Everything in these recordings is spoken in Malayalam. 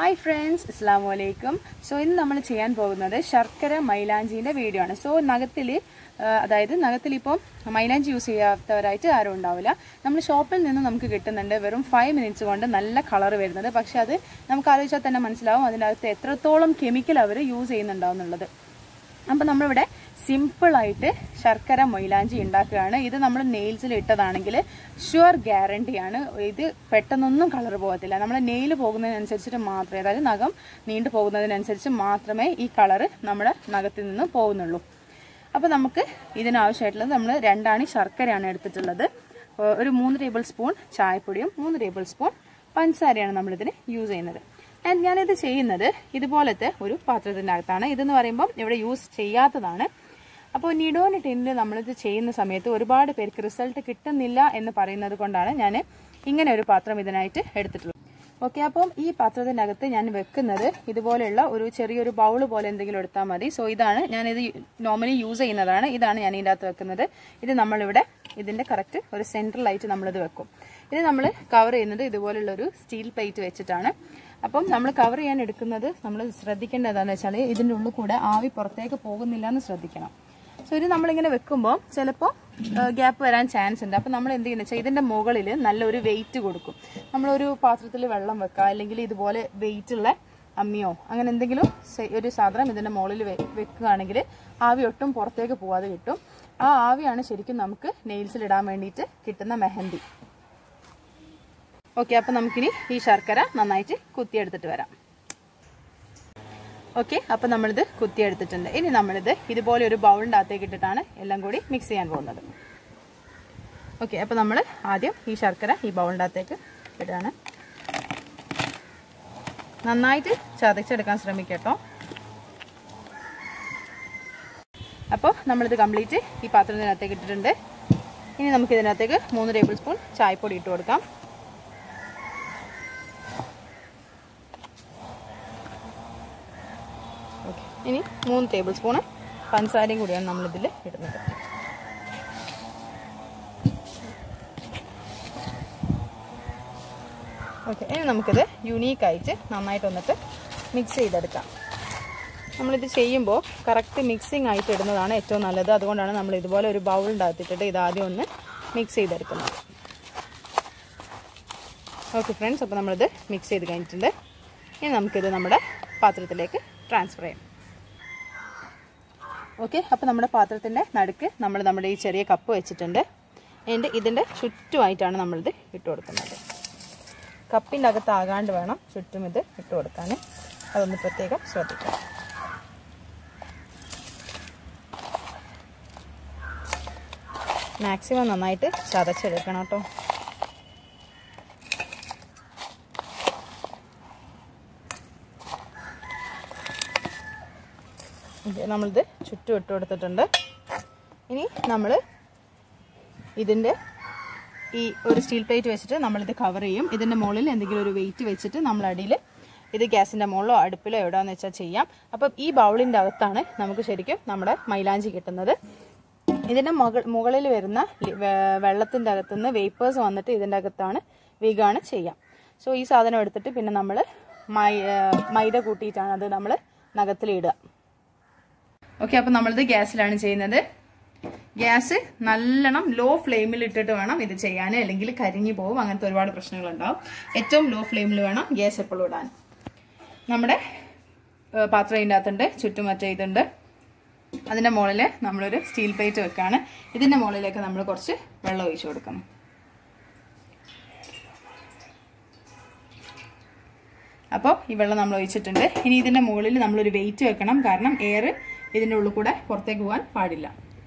ഹായ് ഫ്രണ്ട്സ് അസ്സാം വലൈക്കും സോ ഇന്ന് നമ്മൾ ചെയ്യാൻ പോകുന്നത് ശർക്കര മൈലാഞ്ചിന്റെ വീഡിയോ ആണ് സോ നഖത്തിൽ അതായത് നഖത്തിൽ ഇപ്പം മൈലാഞ്ചി യൂസ് ചെയ്യാത്തവരായിട്ട് ആരും ഉണ്ടാവില്ല നമ്മൾ ഷോപ്പിൽ നിന്ന് നമുക്ക് കിട്ടുന്നുണ്ട് വെറും ഫൈവ് മിനിറ്റ്സ് കൊണ്ട് നല്ല കളർ വരുന്നത് പക്ഷെ അത് നമുക്ക് ആലോചിച്ചാൽ തന്നെ മനസ്സിലാവും അതിനകത്ത് എത്രത്തോളം കെമിക്കൽ അവർ യൂസ് ചെയ്യുന്നുണ്ടാവും എന്നുള്ളത് അപ്പം നമ്മളിവിടെ സിമ്പിളായിട്ട് ശർക്കര മൊയിലാഞ്ചി ഉണ്ടാക്കുകയാണ് ഇത് നമ്മൾ നെയിൽസിൽ ഇട്ടതാണെങ്കിൽ ഷുവർ ഗ്യാരണ്ടിയാണ് ഇത് പെട്ടെന്നൊന്നും കളർ പോകത്തില്ല നമ്മൾ നെയിൽ പോകുന്നതിനനുസരിച്ചിട്ട് മാത്രമേ അതായത് നഖം നീണ്ടു പോകുന്നതിനനുസരിച്ച് മാത്രമേ ഈ കളറ് നമ്മുടെ നഖത്തിൽ നിന്ന് പോകുന്നുള്ളൂ അപ്പോൾ നമുക്ക് ഇതിനാവശ്യമായിട്ടുള്ളത് നമ്മൾ രണ്ടാണി ശർക്കരയാണ് എടുത്തിട്ടുള്ളത് ഒരു മൂന്ന് ടേബിൾ സ്പൂൺ ചായപ്പൊടിയും മൂന്ന് ടേബിൾ സ്പൂൺ പഞ്ചസാരയാണ് നമ്മളിതിന് യൂസ് ചെയ്യുന്നത് ആൻഡ് ഞാനിത് ചെയ്യുന്നത് ഇതുപോലത്തെ ഒരു പാത്രത്തിൻ്റെ അകത്താണ് ഇതെന്ന് പറയുമ്പം ഇവിടെ യൂസ് ചെയ്യാത്തതാണ് അപ്പോൾ നിഡോന് ടിന്നിൽ നമ്മളിത് ചെയ്യുന്ന സമയത്ത് ഒരുപാട് പേർക്ക് റിസൾട്ട് കിട്ടുന്നില്ല എന്ന് പറയുന്നത് കൊണ്ടാണ് ഞാൻ ഇങ്ങനെ ഒരു പാത്രം ഇതിനായിട്ട് എടുത്തിട്ടുള്ളത് ഓക്കെ അപ്പം ഈ പാത്രത്തിൻ്റെ അകത്ത് ഞാൻ വെക്കുന്നത് ഇതുപോലെയുള്ള ഒരു ചെറിയൊരു ബൗൾ പോലെ എന്തെങ്കിലും എടുത്താൽ മതി സോ ഇതാണ് ഞാനിത് നോർമലി യൂസ് ചെയ്യുന്നതാണ് ഇതാണ് ഞാൻ ഇതിൻ്റെ അകത്ത് വെക്കുന്നത് ഇത് നമ്മളിവിടെ ഇതിൻ്റെ കറക്റ്റ് ഒരു സെൻട്രലായിട്ട് നമ്മളിത് വെക്കും ഇത് നമ്മൾ കവർ ചെയ്യുന്നത് ഇതുപോലുള്ള ഒരു സ്റ്റീൽ പ്ലേറ്റ് വെച്ചിട്ടാണ് അപ്പം നമ്മൾ കവർ ചെയ്യാൻ എടുക്കുന്നത് നമ്മൾ ശ്രദ്ധിക്കേണ്ടത് എന്താണെന്ന് വെച്ചാൽ ഇതിൻ്റെ ഉള്ളിൽ കൂടെ ആവി പുറത്തേക്ക് പോകുന്നില്ല എന്ന് ശ്രദ്ധിക്കണം സോ ഇത് നമ്മളിങ്ങനെ വെക്കുമ്പോൾ ചിലപ്പോൾ ഗ്യാപ്പ് വരാൻ ചാൻസ് ഉണ്ട് അപ്പം നമ്മൾ എന്ത് ചെയ്യുന്നത് വെച്ചാൽ ഇതിൻ്റെ മുകളിൽ നല്ലൊരു വെയിറ്റ് കൊടുക്കും നമ്മളൊരു പാത്രത്തിൽ വെള്ളം വെക്കുക അല്ലെങ്കിൽ ഇതുപോലെ വെയിറ്റ് ഉള്ള അമ്മിയോ അങ്ങനെ എന്തെങ്കിലും ഒരു സാധനം ഇതിൻ്റെ മുകളിൽ വെക്കുകയാണെങ്കിൽ ആവി ഒട്ടും പുറത്തേക്ക് പോവാതെ കിട്ടും ആ ആവിയാണ് ശരിക്കും നമുക്ക് നെയിൽസിൽ ഇടാൻ വേണ്ടിയിട്ട് കിട്ടുന്ന മെഹന്തി ഓക്കെ അപ്പം നമുക്കിനി ഈ ശർക്കര നന്നായിട്ട് കുത്തിയെടുത്തിട്ട് വരാം ഓക്കെ അപ്പം നമ്മളിത് കുത്തിയെടുത്തിട്ടുണ്ട് ഇനി നമ്മളിത് ഇതുപോലെ ഒരു ബൗളിൻ്റെ അകത്തേക്ക് ഇട്ടിട്ടാണ് എല്ലാം കൂടി മിക്സ് ചെയ്യാൻ പോകുന്നത് ഓക്കെ അപ്പം നമ്മൾ ആദ്യം ഈ ശർക്കര ഈ ബൗളിൻ്റെ അകത്തേക്ക് ഇടുകയാണ് നന്നായിട്ട് ചതച്ചെടുക്കാൻ ശ്രമിക്കട്ടോ അപ്പോൾ നമ്മളിത് കംപ്ലീറ്റ് ഈ പാത്രത്തിനകത്തേക്ക് ഇട്ടിട്ടുണ്ട് ഇനി നമുക്ക് ഇതിനകത്തേക്ക് മൂന്ന് ടേബിൾ സ്പൂൺ ചായപ്പൊടി ഇട്ട് കൊടുക്കാം ഓക്കെ ഇനി മൂന്ന് ടേബിൾ സ്പൂണ് പഞ്ചസാരയും കൂടിയാണ് നമ്മളിതിൽ ഇടുന്നത് ഓക്കെ ഇനി നമുക്കിത് യുണീക്കായിട്ട് നന്നായിട്ട് വന്നിട്ട് മിക്സ് ചെയ്തെടുക്കാം നമ്മളിത് ചെയ്യുമ്പോൾ കറക്റ്റ് മിക്സിംഗ് ആയിട്ട് ഇടുന്നതാണ് ഏറ്റവും നല്ലത് അതുകൊണ്ടാണ് നമ്മൾ ഇതുപോലെ ഒരു ബൗളിൻ്റെ അകത്തിട്ടിട്ട് ഇത് ആദ്യം ഒന്ന് മിക്സ് ചെയ്തെടുക്കുന്നത് ഓക്കെ ഫ്രണ്ട്സ് അപ്പോൾ നമ്മളിത് മിക്സ് ചെയ്ത് കഴിഞ്ഞിട്ടുണ്ട് ഇനി നമുക്കിത് നമ്മുടെ പാത്രത്തിലേക്ക് ട്രാൻസ്ഫർ ചെയ്യാം ഓക്കെ അപ്പോൾ നമ്മുടെ പാത്രത്തിൻ്റെ നടുക്ക് നമ്മൾ നമ്മുടെ ഈ ചെറിയ കപ്പ് വെച്ചിട്ടുണ്ട് എന്നിട്ട് ഇതിൻ്റെ ചുറ്റുമായിട്ടാണ് നമ്മളിത് ഇട്ട് കൊടുക്കുന്നത് കപ്പിൻ്റെ അകത്താകാണ്ട് വേണം ചുറ്റും ഇത് ഇട്ട് കൊടുക്കാൻ അതൊന്ന് പ്രത്യേകം ശ്രദ്ധിക്കാം മാക്സിമം നന്നായിട്ട് ചതച്ചെടുക്കണം കേട്ടോ നമ്മളിത് ചുറ്റും ഇട്ട് കൊടുത്തിട്ടുണ്ട് ഇനി നമ്മൾ ഇതിൻ്റെ ഈ ഒരു സ്റ്റീൽ പ്ലേറ്റ് വെച്ചിട്ട് നമ്മളിത് കവർ ചെയ്യും ഇതിൻ്റെ മുകളിൽ എന്തെങ്കിലും ഒരു വെയിറ്റ് വെച്ചിട്ട് നമ്മൾ അടിയിൽ ഇത് ഗ്യാസിൻ്റെ മുകളിലോ അടുപ്പിലോ എവിടെയാണെന്ന് വെച്ചാൽ ചെയ്യാം അപ്പം ഈ ബൗളിൻ്റെ അകത്താണ് നമുക്ക് ശരിക്കും നമ്മുടെ മൈലാഞ്ചി കിട്ടുന്നത് ഇതിൻ്റെ മുകൾ മുകളിൽ വരുന്ന വെള്ളത്തിൻ്റെ അകത്തുനിന്ന് വേപ്പേഴ്സ് വന്നിട്ട് ഇതിൻ്റെ അകത്താണ് വീഗാണ് ചെയ്യാം സോ ഈ സാധനം എടുത്തിട്ട് പിന്നെ നമ്മൾ മൈ മൈദ കൂട്ടിയിട്ടാണ് അത് നമ്മൾ നഖത്തിലിടുക ഓക്കെ അപ്പം നമ്മളിത് ഗ്യാസിലാണ് ചെയ്യുന്നത് ഗ്യാസ് നല്ലോണം ലോ ഫ്ലെയിമിൽ ഇട്ടിട്ട് വേണം ഇത് ചെയ്യാൻ അല്ലെങ്കിൽ കരിഞ്ഞു പോകും അങ്ങനത്തെ ഒരുപാട് പ്രശ്നങ്ങളുണ്ടാവും ഏറ്റവും ലോ ഫ്ലെയിമിൽ വേണം ഗ്യാസ് എപ്പോഴും ഇടാൻ നമ്മുടെ പാത്രം ഇതിൻ്റെ അകത്തുണ്ട് ചുറ്റും മറ്റേ ഇതുണ്ട് അതിൻ്റെ മുകളിൽ നമ്മളൊരു സ്റ്റീൽ പ്ലേറ്റ് വെക്കുകയാണ് ഇതിൻ്റെ മുകളിലേക്ക് നമ്മൾ കുറച്ച് വെള്ളം ഒഴിച്ചു കൊടുക്കണം അപ്പോൾ ഈ വെള്ളം നമ്മൾ ഒഴിച്ചിട്ടുണ്ട് ഇനി ഇതിൻ്റെ മുകളിൽ നമ്മളൊരു വെയിറ്റ് വെക്കണം കാരണം എയർ ഇതിൻ്റെ ഉള്ളിൽ കൂടെ പുറത്തേക്ക് പോകാൻ പാടില്ല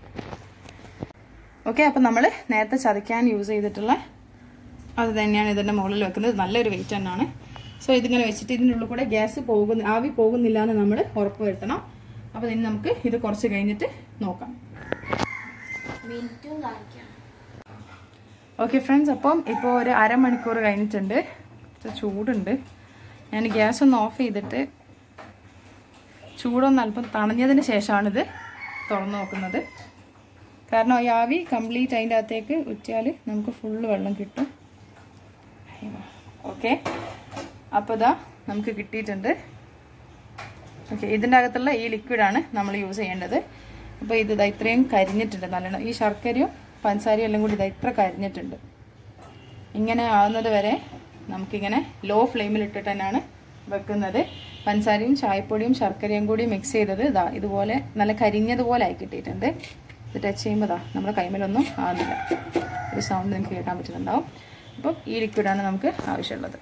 ഓക്കെ അപ്പം നമ്മൾ നേരത്തെ ചതയ്ക്കാൻ യൂസ് ചെയ്തിട്ടുള്ള അത് തന്നെയാണ് ഇതിൻ്റെ മുകളിൽ വെക്കുന്നത് നല്ലൊരു വെയിറ്റ് തന്നെയാണ് സോ ഇതിങ്ങനെ വെച്ചിട്ട് ഇതിൻ്റെ ഉള്ളിൽ കൂടെ ഗ്യാസ് പോകുന്ന ആവി പോകുന്നില്ല എന്ന് നമ്മൾ ഉറപ്പ് വരുത്തണം അപ്പോൾ ഇനി നമുക്ക് ഇത് കുറച്ച് കഴിഞ്ഞിട്ട് നോക്കാം ഓക്കെ ഫ്രണ്ട്സ് അപ്പം ഇപ്പോൾ ഒരു അരമണിക്കൂർ കഴിഞ്ഞിട്ടുണ്ട് ചൂടുണ്ട് ഞാൻ ഗ്യാസ് ഒന്ന് ഓഫ് ചെയ്തിട്ട് ചൂടൊന്ന് അല്പം തണഞ്ഞതിന് ശേഷമാണിത് തുറന്നു നോക്കുന്നത് കാരണം ഈ ആവി കംപ്ലീറ്റ് അതിൻ്റെ അകത്തേക്ക് ഉറ്റിയാൽ നമുക്ക് ഫുള്ള് വെള്ളം കിട്ടും ഓക്കെ അപ്പോൾ ഇതാ നമുക്ക് കിട്ടിയിട്ടുണ്ട് ഓക്കെ ഇതിൻ്റെ അകത്തുള്ള ഈ ലിക്വിഡാണ് നമ്മൾ യൂസ് ചെയ്യേണ്ടത് അപ്പോൾ ഇത് ഇതാ ഇത്രയും കരിഞ്ഞിട്ടുണ്ട് നല്ലോണം ഈ ശർക്കരയും പഞ്ചസാരയും എല്ലാം കൂടി ഇതാ ഇത്ര കരിഞ്ഞിട്ടുണ്ട് ഇങ്ങനെ ആവുന്നത് വരെ നമുക്കിങ്ങനെ ലോ ഫ്ലെയിമിൽ ഇട്ടിട്ട് തന്നെയാണ് വെക്കുന്നത് പഞ്ചസാരയും ചായപ്പൊടിയും ശർക്കരയും കൂടി മിക്സ് ചെയ്തത് ഇതാ ഇതുപോലെ നല്ല കരിഞ്ഞതുപോലെ ആയി കിട്ടിയിട്ടുണ്ട് ഇത് ടച്ച് ചെയ്യുമ്പോൾ ഇതാ നമ്മുടെ കൈമേലൊന്നും ആകുന്നില്ല ഒരു സൗണ്ട് നിങ്ങൾക്ക് കേൾക്കാൻ പറ്റുന്നുണ്ടാവും അപ്പം ഈ ലിക്വിഡാണ് നമുക്ക് ആവശ്യമുള്ളത്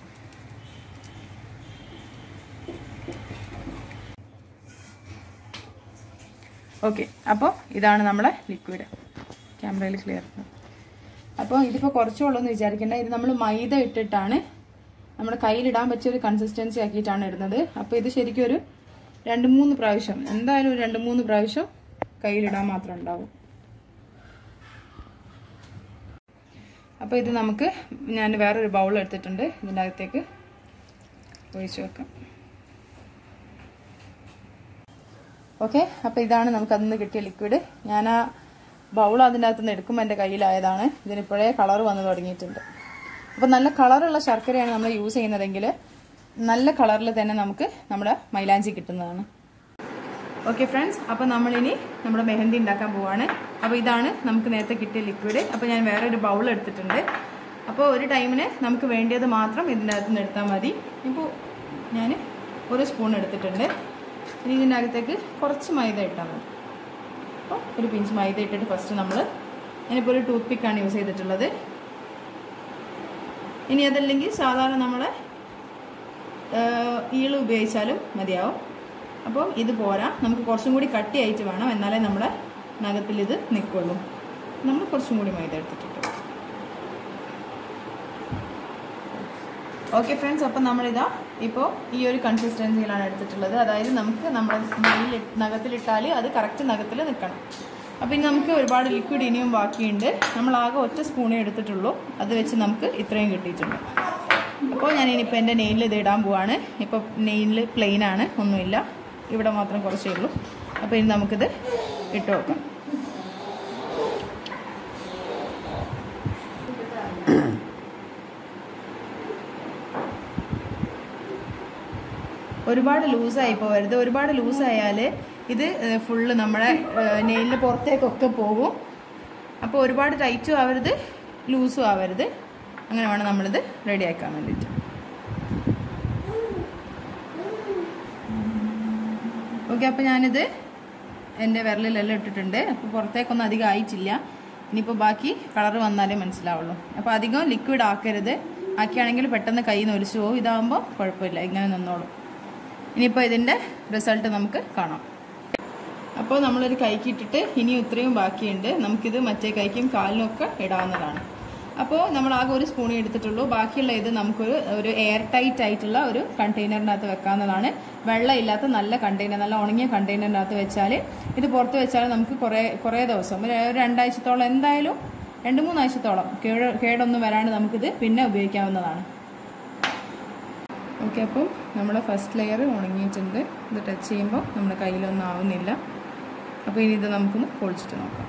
ഓക്കെ അപ്പോൾ ഇതാണ് നമ്മളെ ലിക്വിഡ് ക്യാമറയിൽ ക്ലിയർ അപ്പോൾ ഇതിപ്പോൾ കുറച്ചേ ഉള്ളൂ എന്ന് വിചാരിക്കേണ്ട ഇത് നമ്മൾ മൈദ ഇട്ടിട്ടാണ് നമ്മുടെ കയ്യിലിടാൻ പറ്റിയ ഒരു കൺസിസ്റ്റൻസി ആക്കിയിട്ടാണ് ഇടുന്നത് അപ്പോൾ ഇത് ശരിക്കും ഒരു രണ്ട് മൂന്ന് പ്രാവശ്യം എന്തായാലും ഒരു രണ്ട് മൂന്ന് പ്രാവശ്യം കയ്യിലിടാൻ മാത്രം ഉണ്ടാവും അപ്പോൾ ഇത് നമുക്ക് ഞാൻ വേറൊരു ബൗൾ എടുത്തിട്ടുണ്ട് ഇതിൻ്റെ അകത്തേക്ക് ഒഴിച്ചു വെക്കാം ഓക്കെ അപ്പോൾ ഇതാണ് നമുക്ക് അതിൽ നിന്ന് കിട്ടിയ ലിക്വിഡ് ഞാൻ ആ ബൗൾ അതിൻ്റെ അകത്ത് നിന്ന് എടുക്കുമ്പോൾ എൻ്റെ കയ്യിലായതാണ് ഇതിനിപ്പോഴേ കളർ വന്ന് തുടങ്ങിയിട്ടുണ്ട് അപ്പോൾ നല്ല കളറുള്ള ശർക്കരയാണ് നമ്മൾ യൂസ് ചെയ്യുന്നതെങ്കിൽ നല്ല കളറിൽ തന്നെ നമുക്ക് നമ്മുടെ മൈലാഞ്ചി കിട്ടുന്നതാണ് ഓക്കെ ഫ്രണ്ട്സ് അപ്പോൾ നമ്മളിനി നമ്മുടെ മെഹന്തി ഉണ്ടാക്കാൻ പോവാണ് അപ്പോൾ ഇതാണ് നമുക്ക് നേരത്തെ കിട്ടിയ ലിക്വിഡ് അപ്പോൾ ഞാൻ വേറെ ഒരു ബൗൾ എടുത്തിട്ടുണ്ട് അപ്പോൾ ഒരു ടൈമിന് നമുക്ക് വേണ്ടിയത് മാത്രം ഇതിൻ്റെ അകത്ത് നിന്ന് എടുത്താൽ മതി ഇപ്പോൾ ഞാൻ ഒരു സ്പൂൺ എടുത്തിട്ടുണ്ട് ഇനി ഇതിൻ്റെ അകത്തേക്ക് കുറച്ച് മൈദ ഇട്ടാൽ മതി അപ്പോൾ ഒരു പിഞ്ച് മൈദ ഇട്ടിട്ട് ഫസ്റ്റ് നമ്മൾ ഞാനിപ്പോൾ ഒരു ടൂത്ത് പിക്കാണ് യൂസ് ചെയ്തിട്ടുള്ളത് ഇനി അതല്ലെങ്കിൽ സാധാരണ നമ്മളെ ഈള് ഉപയോഗിച്ചാലും മതിയാവും അപ്പോൾ ഇത് പോരാ നമുക്ക് കുറച്ചും കൂടി കട്ടിയായിട്ട് വേണം എന്നാലേ നമ്മുടെ നഖത്തിൽ ഇത് നിൽക്കുള്ളൂ നമ്മൾ കുറച്ചും കൂടി മൈദ എടുത്തിട്ടുണ്ട് ഓക്കെ ഫ്രണ്ട്സ് അപ്പം നമ്മളിതാ ഇപ്പോൾ ഈ ഒരു കൺസിസ്റ്റൻസിയിലാണ് എടുത്തിട്ടുള്ളത് അതായത് നമുക്ക് നമ്മുടെ നെയ്യിൽ നഖത്തിലിട്ടാൽ അത് കറക്റ്റ് നഖത്തിൽ നിൽക്കണം അപ്പോൾ ഇനി നമുക്ക് ഒരുപാട് ലിക്വിഡ് ഇനിയും ബാക്കിയുണ്ട് നമ്മൾ ആകെ ഒറ്റ സ്പൂണേ എടുത്തിട്ടുള്ളൂ അത് വെച്ച് നമുക്ക് ഇത്രയും കിട്ടിയിട്ടുണ്ട് അപ്പോൾ ഞാൻ ഇനിയിപ്പോൾ എൻ്റെ നെയിലിൽ ഇത് ഇടാൻ പോവാണ് ഇപ്പോൾ നെയിലിൽ പ്ലെയിൻ ആണ് ഒന്നുമില്ല ഇവിടെ മാത്രം കുറച്ചേ ഉള്ളൂ അപ്പോൾ ഇനി നമുക്കിത് ഇട്ട് വെക്കാം ഒരുപാട് ലൂസായി പോകരുത് ഒരുപാട് ലൂസായാൽ ഇത് ഫുള്ള് നമ്മുടെ നെയിലിൻ്റെ പുറത്തേക്കൊക്കെ പോകും അപ്പോൾ ഒരുപാട് ടൈറ്റും ആവരുത് ലൂസും ആവരുത് അങ്ങനെ വേണം നമ്മളിത് റെഡിയാക്കാൻ വേണ്ടിയിട്ട് ഓക്കെ അപ്പോൾ ഞാനിത് എൻ്റെ വിരലിലെല്ലാം ഇട്ടിട്ടുണ്ട് അപ്പോൾ പുറത്തേക്കൊന്നും അധികം ആയിട്ടില്ല ഇനിയിപ്പോൾ ബാക്കി കളർ വന്നാലേ മനസ്സിലാവുള്ളൂ അപ്പോൾ അധികം ലിക്വിഡ് ആക്കരുത് ആക്കിയാണെങ്കിൽ പെട്ടെന്ന് കൈ നിന്ന് ഒലിച്ചു പോകും ഇതാകുമ്പോൾ കുഴപ്പമില്ല ഇങ്ങനെ നിന്നോളും ഇനിയിപ്പോൾ ഇതിൻ്റെ റിസൾട്ട് നമുക്ക് കാണാം അപ്പോൾ നമ്മളൊരു കൈക്ക് ഇട്ടിട്ട് ഇനി ഇത്രയും ബാക്കിയുണ്ട് നമുക്കിത് മറ്റേ കൈക്കും കാലിനും ഒക്കെ ഇടാവുന്നതാണ് അപ്പോൾ നമ്മൾ ആകെ ഒരു സ്പൂണേ എടുത്തിട്ടുള്ളൂ ബാക്കിയുള്ള ഇത് നമുക്കൊരു ഒരു എയർ ടൈറ്റ് ആയിട്ടുള്ള ഒരു കണ്ടെയ്നറിനകത്ത് വെക്കാവുന്നതാണ് വെള്ളമില്ലാത്ത നല്ല കണ്ടെയ്നർ നല്ല ഉണങ്ങിയ കണ്ടെയ്നറിനകത്ത് വെച്ചാൽ ഇത് പുറത്ത് വെച്ചാൽ നമുക്ക് കുറേ കുറേ ദിവസം ഒരു രണ്ടാഴ്ചത്തോളം എന്തായാലും രണ്ട് മൂന്നാഴ്ചത്തോളം കേട് കേടൊന്നും വരാണ്ട് നമുക്കിത് പിന്നെ ഉപയോഗിക്കാവുന്നതാണ് ഓക്കെ അപ്പം നമ്മുടെ ഫസ്റ്റ് ലെയർ ഉണങ്ങിയിട്ടുണ്ട് ഇത് ടച്ച് ചെയ്യുമ്പോൾ നമ്മുടെ കയ്യിലൊന്നും ആവുന്നില്ല അപ്പോൾ ഇനി ഇത് നമുക്കൊന്ന് പൊളിച്ചിട്ട് നോക്കാം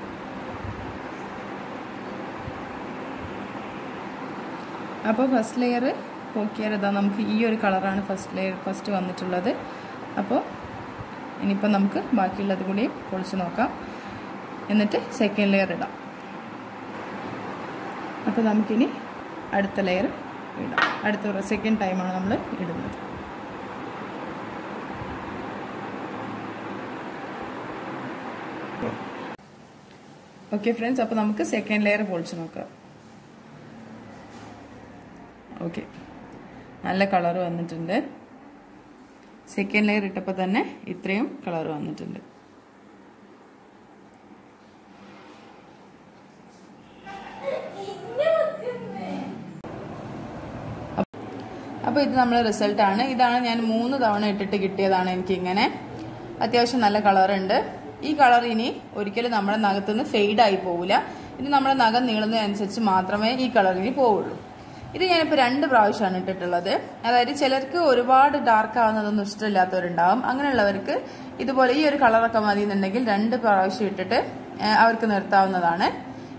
അപ്പോൾ ഫസ്റ്റ് ലെയർ നോക്കിയാൽ ഇതാ നമുക്ക് ഈ ഒരു കളറാണ് ഫസ്റ്റ് ലെയർ ഫസ്റ്റ് വന്നിട്ടുള്ളത് അപ്പോൾ ഇനിയിപ്പോൾ നമുക്ക് ബാക്കിയുള്ളത് കൂടി പൊളിച്ച് നോക്കാം എന്നിട്ട് സെക്കൻഡ് ലെയർ ഇടാം അപ്പോൾ നമുക്കിനി അടുത്ത ലെയർ ഇടാം അടുത്ത സെക്കൻഡ് ടൈമാണ് നമ്മൾ ഇടുന്നത് ഓക്കെ ഫ്രണ്ട്സ് അപ്പോൾ നമുക്ക് സെക്കൻഡ് ലെയർ പൊളിച്ച് നോക്കാം ഓക്കെ നല്ല കളർ വന്നിട്ടുണ്ട് സെക്കൻഡ് ലെയർ ഇട്ടപ്പോൾ തന്നെ ഇത്രയും കളർ വന്നിട്ടുണ്ട് അപ്പോൾ ഇത് നമ്മൾ റിസൾട്ടാണ് ഇതാണ് ഞാൻ മൂന്ന് തവണ ഇട്ടിട്ട് കിട്ടിയതാണ് എനിക്ക് ഇങ്ങനെ അത്യാവശ്യം നല്ല കളറുണ്ട് ഈ കളർ ഇനി ഒരിക്കലും നമ്മുടെ നഖത്തുനിന്ന് ഫെയ്ഡായി പോവില്ല ഇത് നമ്മുടെ നഖം നീളുന്നതനുസരിച്ച് മാത്രമേ ഈ കളർ ഇനി പോവുള്ളൂ ഇത് ഞാനിപ്പോൾ രണ്ട് പ്രാവശ്യമാണ് ഇട്ടിട്ടുള്ളത് അതായത് ചിലർക്ക് ഒരുപാട് ഡാർക്ക് ആവുന്നതൊന്നും ഇഷ്ടമില്ലാത്തവരുണ്ടാവും അങ്ങനെയുള്ളവർക്ക് ഇതുപോലെ ഈ ഒരു കളറൊക്കെ മതി എന്നുണ്ടെങ്കിൽ രണ്ട് പ്രാവശ്യം ഇട്ടിട്ട് അവർക്ക് നിർത്താവുന്നതാണ്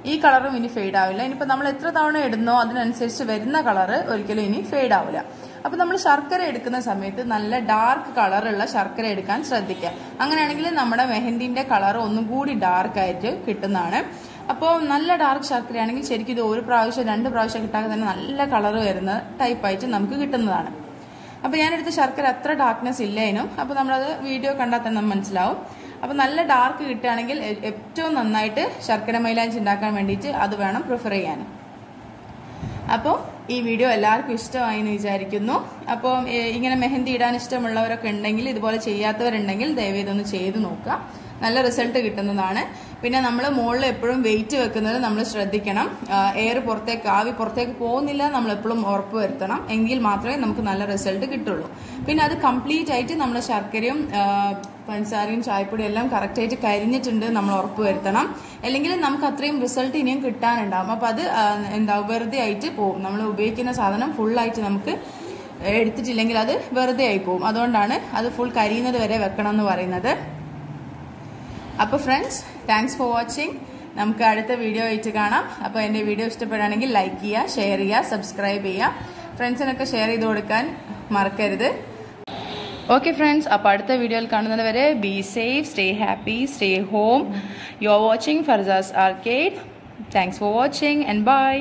ഈ കളറും ഇനി ഫെയ്ഡ് ആവില്ല ഇനിയിപ്പോൾ നമ്മൾ എത്ര തവണ ഇടുന്നോ അതിനനുസരിച്ച് വരുന്ന കളറ് ഒരിക്കലും ഇനി ഫെയ്ഡ് ആവില്ല അപ്പോൾ നമ്മൾ ശർക്കര എടുക്കുന്ന സമയത്ത് നല്ല ഡാർക്ക് കളറുള്ള ശർക്കര എടുക്കാൻ ശ്രദ്ധിക്കുക അങ്ങനെയാണെങ്കിൽ നമ്മുടെ മെഹന്തിന്റെ കളർ ഒന്നും കൂടി ഡാർക്ക് ആയിട്ട് കിട്ടുന്നതാണ് അപ്പോൾ നല്ല ഡാർക്ക് ശർക്കരയാണെങ്കിൽ ശരിക്കും ഇത് ഒരു പ്രാവശ്യം രണ്ട് പ്രാവശ്യം കിട്ടാതെ തന്നെ നല്ല കളർ വരുന്ന ടൈപ്പായിട്ട് നമുക്ക് കിട്ടുന്നതാണ് അപ്പോൾ ഞാനെടുത്ത ശർക്കര അത്ര ഡാർക്ക്നെസ് ഇല്ലേനും അപ്പോൾ നമ്മളത് വീഡിയോ കണ്ടാൽ തന്നെ മനസ്സിലാവും അപ്പോൾ നല്ല ഡാർക്ക് കിട്ടുകയാണെങ്കിൽ ഏ- ഏറ്റവും നന്നായിട്ട് ശർക്കര മൈലാഞ്ചി ഉണ്ടാക്കാൻ വേണ്ടിയിട്ട് അത് വേണം പ്രിഫർ ചെയ്യാൻ അപ്പോൾ ഈ വീഡിയോ എല്ലാവർക്കും ഇഷ്ടമായി എന്ന് വിചാരിക്കുന്നു അപ്പോൾ ഏ, ഇങ്ങനെ മെഹന്തി ഇടാൻ ഇഷ്ടമുള്ളവരൊക്കെ ഉണ്ടെങ്കിൽ ഇതുപോലെ ചെയ്യാത്തവരുണ്ടെങ്കിൽ ദയവ് ഇതൊന്ന് ചെയ്ത് നോക്കുക നല്ല റിസൾട്ട് കിട്ടുന്നതാണ് പിന്നെ നമ്മൾ മുകളിൽ എപ്പോഴും വെയിറ്റ് വെക്കുന്നത് നമ്മൾ ശ്രദ്ധിക്കണം എയർ പുറത്തേക്ക് ആവി പുറത്തേക്ക് പോകുന്നില്ല നമ്മൾ എപ്പോഴും ഉറപ്പ് വരുത്തണം എങ്കിൽ മാത്രമേ നമുക്ക് നല്ല റിസൾട്ട് കിട്ടുള്ളൂ പിന്നെ അത് കംപ്ലീറ്റ് ആയിട്ട് നമ്മൾ ശർക്കരയും ആ, പഞ്ചസാരയും ചായപ്പൊടിയും എല്ലാം കറക്റ്റായിട്ട് കരിഞ്ഞിട്ടുണ്ട് നമ്മൾ ഉറപ്പ് വരുത്തണം അല്ലെങ്കിൽ നമുക്ക് അത്രയും റിസൾട്ട് ഇനിയും കിട്ടാനുണ്ടാവും അപ്പോൾ അത് ആ, എന്താ വെറുതെ ആയിട്ട് പോകും നമ്മൾ ഉപയോഗിക്കുന്ന സാധനം ഫുള്ളായിട്ട് നമുക്ക് എടുത്തിട്ടില്ലെങ്കിൽ അത് വെറുതെ ആയി പോകും അതുകൊണ്ടാണ് അത് ഫുൾ കരിയുന്നത് വരെ വെക്കണം എന്ന് പറയുന്നത് അപ്പോൾ ഫ്രണ്ട്സ് താങ്ക്സ് ഫോർ വാച്ചിങ് നമുക്ക് അടുത്ത വീഡിയോ ആയിട്ട് കാണാം അപ്പോൾ എൻ്റെ വീഡിയോ ഇഷ്ടപ്പെടുകയാണെങ്കിൽ ലൈക്ക് ചെയ്യുക ഷെയർ ചെയ്യുക സബ്സ്ക്രൈബ് ചെയ്യുക ഫ്രണ്ട്സിനൊക്കെ ഷെയർ ചെയ്ത് കൊടുക്കാൻ മറക്കരുത് ഓക്കെ ഫ്രണ്ട്സ് അപ്പോൾ അടുത്ത വീഡിയോയിൽ കാണുന്നത് വരെ be safe stay happy stay home you are watching Farzas arcade thanks for watching and by